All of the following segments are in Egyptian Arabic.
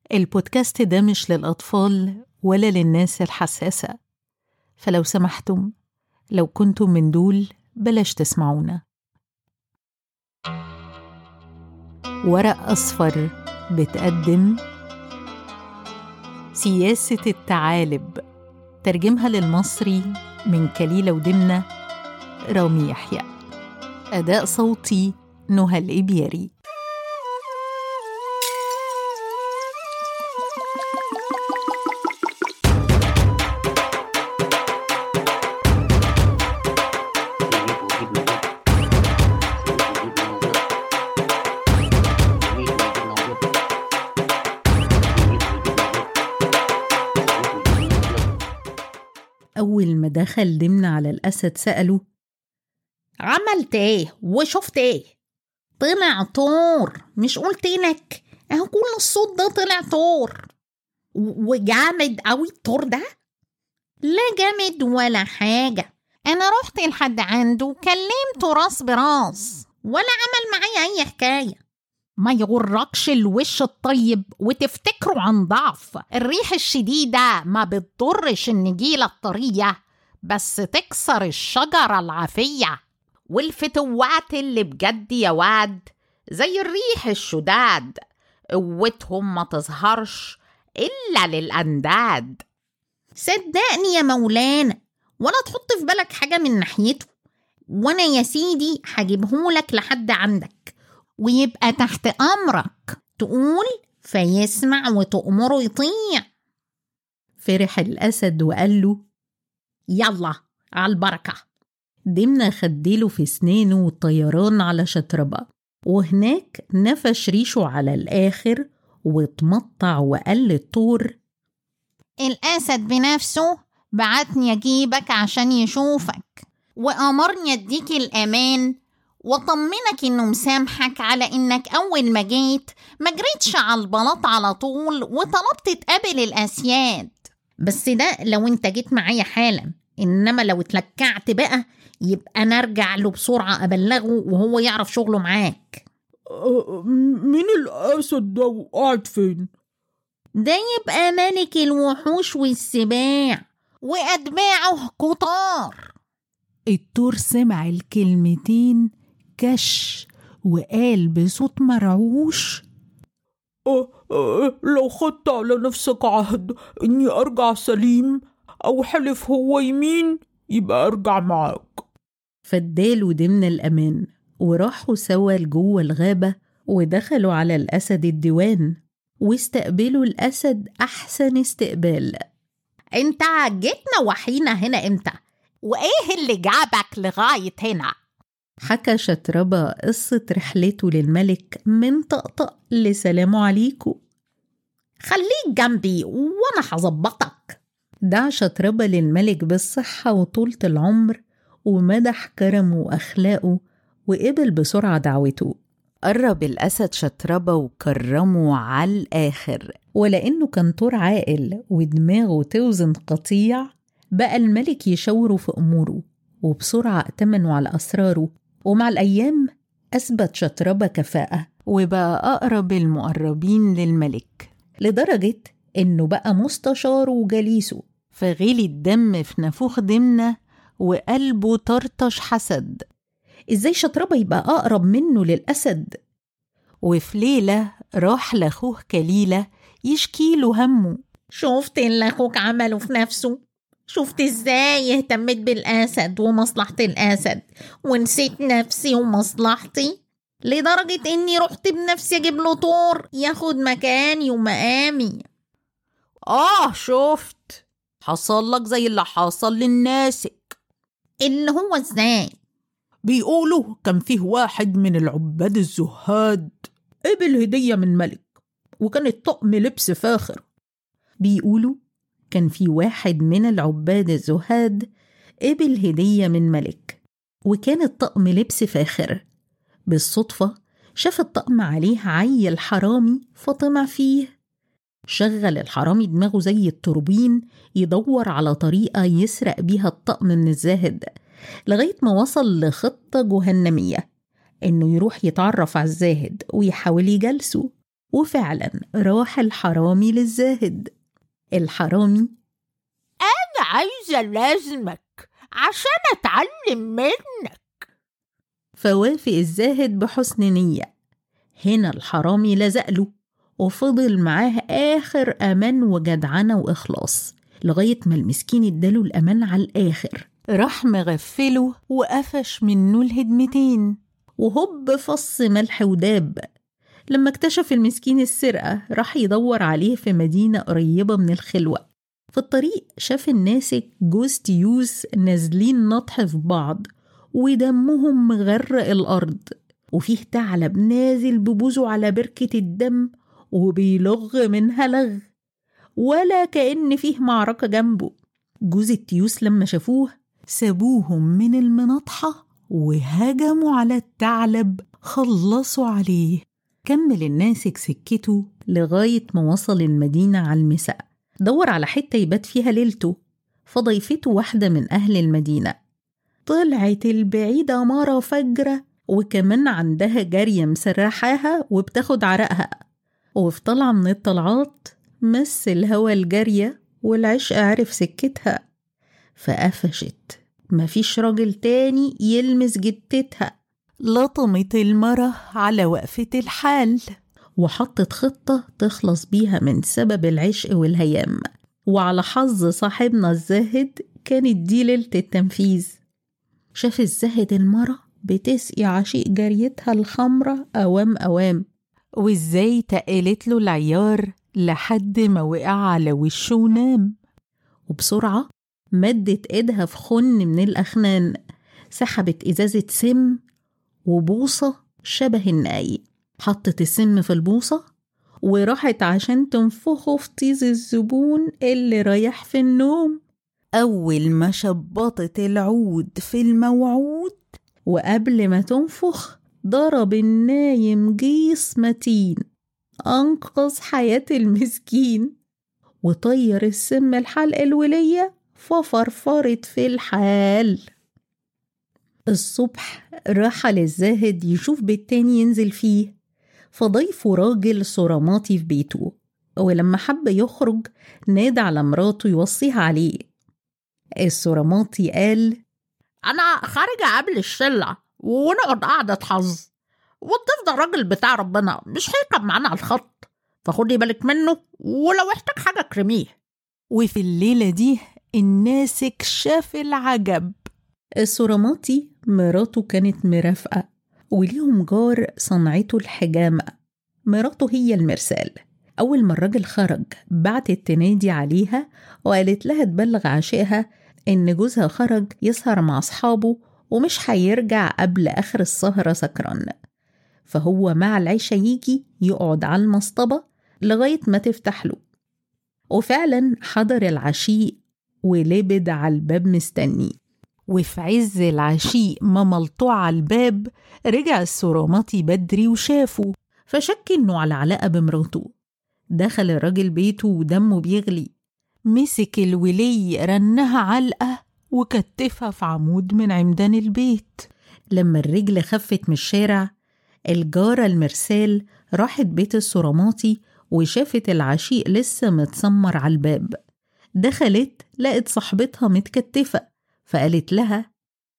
البودكاست ده مش للأطفال ولا للناس الحساسة فلو سمحتم لو كنتم من دول بلاش تسمعونا ورق أصفر بتقدم سياسة التعالب ترجمها للمصري من كليلة ودمنة رامي يحيى أداء صوتي نهى الإبياري أول ما دخل دمنة على الأسد سأله عملت ايه وشفت ايه طلع طور مش قلت لك اهو كل الصوت ده طلع طور و- وجامد قوي الطور ده لا جامد ولا حاجة أنا رحت لحد عنده كلمته راس براس ولا عمل معايا أي حكاية ما يغركش الوش الطيب وتفتكروا عن ضعف الريح الشديدة ما بتضرش النجيلة الطرية بس تكسر الشجرة العافية والفتوات اللي بجد يا واد زي الريح الشداد قوتهم ما تظهرش إلا للأنداد صدقني يا مولانا ولا تحط في بالك حاجة من ناحيته وأنا يا سيدي هجيبهولك لحد عندك ويبقى تحت أمرك تقول فيسمع وتأمره يطيع فرح الأسد وقال له يلا على البركة دمنة خديله في سنينه والطيران على شطربة وهناك نفش ريشه على الآخر واتمطع وقال للطور الأسد بنفسه بعتني أجيبك عشان يشوفك وأمرني أديك الأمان وطمنك إنه مسامحك على إنك أول ما جيت ما جريتش على البلاط على طول وطلبت تقابل الأسياد بس ده لو أنت جيت معايا حالا إنما لو اتلكعت بقى يبقى نرجع له بسرعة أبلغه وهو يعرف شغله معاك مين الأسد ده وقاعد فين؟ ده يبقى ملك الوحوش والسباع وأتباعه كتار الطور سمع الكلمتين كش وقال بصوت مرعوش أه أه لو خدت على نفسك عهد إني أرجع سليم أو حلف هو يمين يبقى أرجع معاك فاداله ضمن الأمان وراحوا سوا لجوه الغابة ودخلوا على الأسد الديوان واستقبلوا الأسد أحسن استقبال انت جيتنا وحينا هنا امتى وايه اللي جابك لغاية هنا حكى شطربة قصة رحلته للملك من طقطق لسلام عليكم خليك جنبي وانا هظبطك دعا شطربة للملك بالصحة وطولة العمر ومدح كرمه وأخلاقه وقبل بسرعة دعوته قرب الأسد شطربة وكرمه على الآخر ولأنه كان طور عاقل ودماغه توزن قطيع بقى الملك يشاوره في أموره وبسرعة ائتمنوا على أسراره ومع الأيام أثبت شطربة كفاءة وبقى أقرب المقربين للملك لدرجة إنه بقى مستشاره وجليسه فغلي الدم في نافوخ دمنة وقلبه طرطش حسد إزاي شطربة يبقى أقرب منه للأسد وفي ليلة راح لأخوه كليلة يشكيله همه شفت اللي اخوك عمله في نفسه شفت ازاي اهتميت بالاسد ومصلحة الاسد ونسيت نفسي ومصلحتي لدرجة اني رحت بنفسي اجيب له طور ياخد مكاني ومقامي آه شفت حصل لك زي اللي حصل للناسك اللي هو ازاي بيقولوا كان فيه واحد من العباد الزهاد قبل هدية من ملك وكانت طقم لبس فاخر بيقولوا كان في واحد من العباد الزهاد قبل هدية من ملك وكانت طقم لبس فاخر بالصدفة شاف الطقم عليه عيل حرامي فطمع فيه شغل الحرامي دماغه زي التوربين يدور على طريقة يسرق بيها الطقم من الزاهد لغاية ما وصل لخطة جهنمية إنه يروح يتعرف على الزاهد ويحاول يجلسه وفعلا راح الحرامي للزاهد الحرامي أنا عايزة لازمك عشان أتعلم منك فوافق الزاهد بحسن نية هنا الحرامي لزقله وفضل معاه آخر أمان وجدعنة وإخلاص لغاية ما المسكين اداله الأمان على الآخر راح مغفله وقفش منه الهدمتين وهوب فص ملح وداب لما اكتشف المسكين السرقة راح يدور عليه في مدينة قريبة من الخلوة في الطريق شاف الناسك جوز تيوس نازلين نطح في بعض ودمهم مغرق الأرض وفيه ثعلب نازل ببوزه على بركة الدم وبيلغ منها لغ ولا كأن فيه معركة جنبه جوز التيوس لما شافوه سابوهم من المناطحة وهجموا على الثعلب خلصوا عليه كمل الناسك سكته لغاية ما وصل المدينة على المساء دور على حتة يبات فيها ليلته فضيفته واحدة من أهل المدينة طلعت البعيدة مرة فجرة وكمان عندها جارية مسرحاها وبتاخد عرقها وفي طلعة من الطلعات مس الهوى الجارية والعشق عرف سكتها فقفشت مفيش راجل تاني يلمس جتتها لطمت المرة على وقفة الحال وحطت خطة تخلص بيها من سبب العشق والهيام وعلى حظ صاحبنا الزاهد كانت دي ليلة التنفيذ شاف الزاهد المرة بتسقي عشيق جاريتها الخمرة أوام أوام وإزاي تقلت له العيار لحد ما وقع على وشه ونام وبسرعة مدت إيدها في خن من الأخنان سحبت إزازة سم وبوصة شبه الناي حطت السم في البوصة وراحت عشان تنفخه في طيز الزبون اللي رايح في النوم أول ما شبطت العود في الموعود وقبل ما تنفخ ضرب النايم جيس متين أنقذ حياة المسكين وطير السم الحلق الولية ففرفرت في الحال الصبح رحل الزاهد يشوف بيت تاني ينزل فيه فضيفه راجل صراماطي في بيته ولما حب يخرج نادى على مراته يوصيها عليه الصراماطي قال أنا خارجة قبل الشلة ونقعد قعدة حظ والضيف ده راجل بتاع ربنا مش هيركب معانا على الخط فخدي بالك منه ولو احتاج حاجة كرميه وفي الليلة دي الناسك شاف العجب السرماطي مراته كانت مرافقة وليهم جار صنعته الحجامة مراته هي المرسال أول ما الراجل خرج بعتت تنادي عليها وقالت لها تبلغ عشقها إن جوزها خرج يسهر مع أصحابه ومش هيرجع قبل آخر السهرة سكران فهو مع العشاء يجي يقعد على المصطبة لغاية ما تفتح له وفعلا حضر العشيق ولبد على الباب مستني وفي عز العشيق ما ملطوع على الباب رجع السرامطي بدري وشافه فشك انه على علاقة بمراته دخل الراجل بيته ودمه بيغلي مسك الولي رنها علقة وكتفها في عمود من عمدان البيت لما الرجل خفت من الشارع الجارة المرسال راحت بيت السراماطي وشافت العشيق لسه متسمر على الباب دخلت لقت صاحبتها متكتفة فقالت لها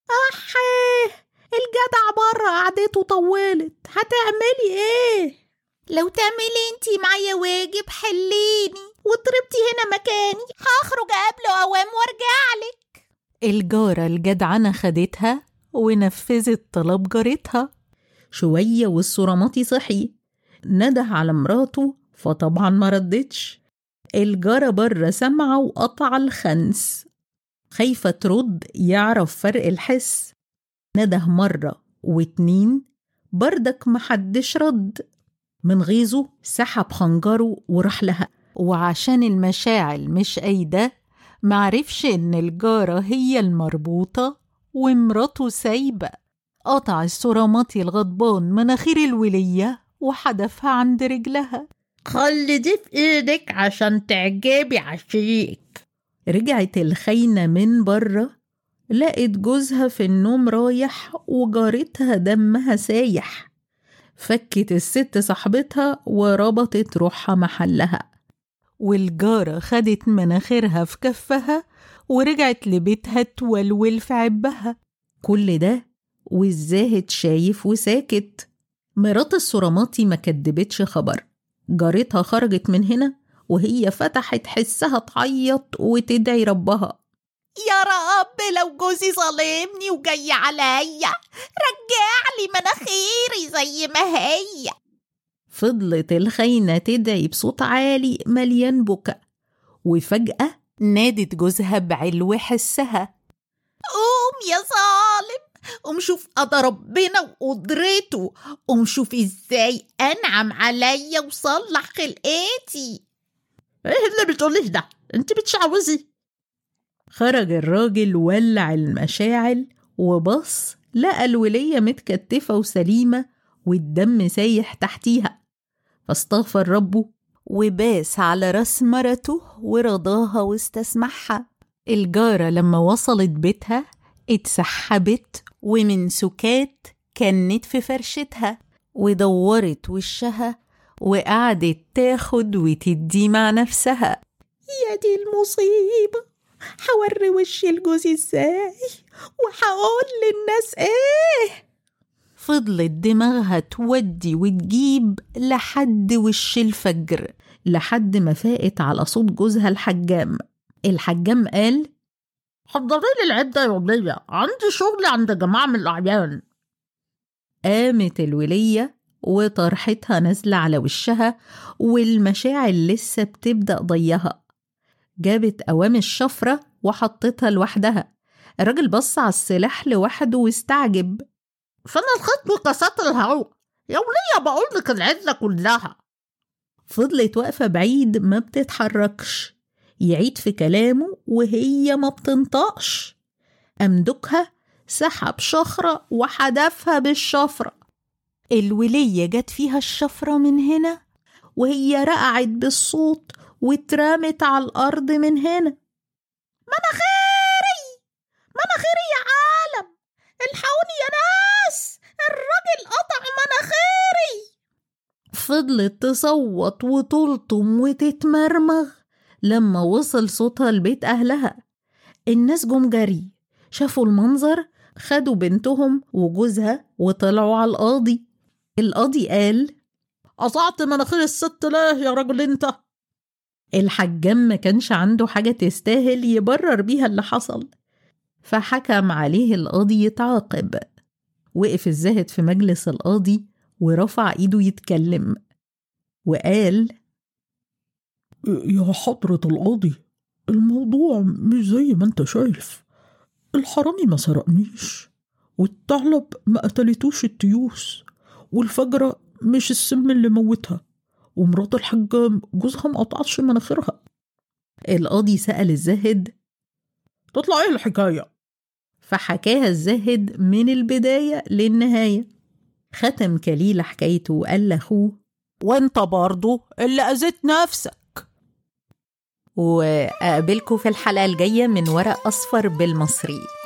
أحيه الجدع بره قعدته طولت هتعملي ايه لو تعملي انتي معايا واجب حليني وضربتي هنا مكاني هخرج قبله اوام وارجعلك الجارة الجدعنة خدتها ونفذت طلب جارتها شوية والسراماطي صحي نده على مراته فطبعا ما ردتش الجارة بره سامعة وقطع الخنس خايفة ترد يعرف فرق الحس نده مرة واتنين بردك محدش رد من غيظه سحب خنجره وراح لها وعشان المشاعل مش قايدة معرفش إن الجارة هي المربوطة ومراته سايبة قطع السراماطي الغضبان مناخير الولية وحدفها عند رجلها خلي دي في ايدك عشان تعجبي عشيك رجعت الخاينة من بره لقت جوزها في النوم رايح وجارتها دمها سايح فكت الست صاحبتها وربطت روحها محلها والجارة خدت مناخيرها في كفها ورجعت لبيتها تولول في عبها كل ده والزاهد شايف وساكت مرات السرماطي ما كدبتش خبر جارتها خرجت من هنا وهي فتحت حسها تعيط وتدعي ربها يا رب لو جوزي ظالمني وجاي عليا رجع لي مناخيري زي ما هي فضلت الخاينة تدعي بصوت عالي مليان بكا وفجأة نادت جوزها بعلو حسها قوم يا ظالم قوم شوف قدر ربنا وقدرته قوم شوف ازاي انعم عليا وصلح خلقتي ايه اللي بتقوليه ده انت بتشعوذي خرج الراجل ولع المشاعل وبص لقى الولية متكتفة وسليمة والدم سايح تحتيها فاستغفر ربه وباس على راس مرته ورضاها واستسمحها الجارة لما وصلت بيتها اتسحبت ومن سكات كنت في فرشتها ودورت وشها وقعدت تاخد وتدي مع نفسها يا دي المصيبة هوري وشي لجوزي ازاي وهقول للناس ايه فضلت دماغها تودي وتجيب لحد وش الفجر لحد ما فاقت على صوت جوزها الحجام الحجام قال حضري لي العدة يا ولية عندي شغل عند جماعة من الأعيان قامت الولية وطرحتها نازلة على وشها والمشاعل لسه بتبدأ ضيها جابت قوام الشفرة وحطتها لوحدها الراجل بص على السلاح لوحده واستعجب فأنا الخط كاسات الهواء يا ولية بقولك العدة كلها فضلت واقفة بعيد ما بتتحركش يعيد في كلامه وهي ما بتنطقش أمدكها سحب شخرة وحدفها بالشفرة الولية جت فيها الشفرة من هنا وهي رقعت بالصوت واترمت على الأرض من هنا مناخيري مناخيري يا عالم الحقوني يا ناس الراجل قطع مناخيري فضلت تصوت وتلطم وتتمرمغ لما وصل صوتها لبيت أهلها الناس جم جري شافوا المنظر خدوا بنتهم وجوزها وطلعوا على القاضي القاضي قال قطعت مناخير الست ليه يا راجل انت الحجام ما كانش عنده حاجة تستاهل يبرر بيها اللي حصل فحكم عليه القاضي يتعاقب وقف الزاهد في مجلس القاضي ورفع ايده يتكلم وقال يا حضرة القاضي الموضوع مش زي ما انت شايف الحرامي ما سرقنيش والثعلب ما قتلتوش التيوس والفجرة مش السم اللي موتها ومرات الحجام جوزها ما قطعتش مناخيرها القاضي سأل الزاهد تطلع ايه الحكاية؟ فحكاها الزاهد من البداية للنهاية ختم كليل حكايته وقال لأخوه وانت برضو اللي أذيت نفسك وأقابلكم في الحلقة الجاية من ورق أصفر بالمصري